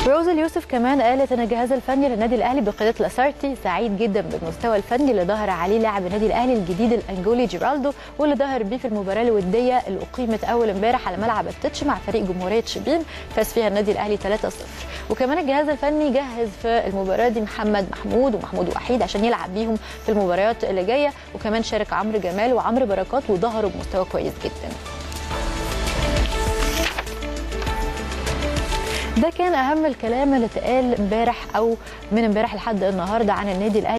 روز اليوسف كمان قالت ان الجهاز الفني للنادي الاهلي بقياده لاسارتي سعيد جدا بالمستوى الفني اللي ظهر عليه لاعب النادي الاهلي الجديد الانجولي جيرالدو واللي ظهر بيه في المباراه الوديه اللي اقيمت اول امبارح على ملعب التتش مع فريق جمهوريه شبين فاز فيها النادي الاهلي 3-0 وكمان الجهاز الفني جهز في المباراه دي محمد محمود ومحمود وحيد عشان يلعب بيهم في المباريات اللي جايه وكمان شارك عمرو جمال وعمرو بركات وظهروا بمستوى كويس جدا ده كان اهم الكلام اللي اتقال امبارح او من امبارح لحد النهارده عن النادي الاهلي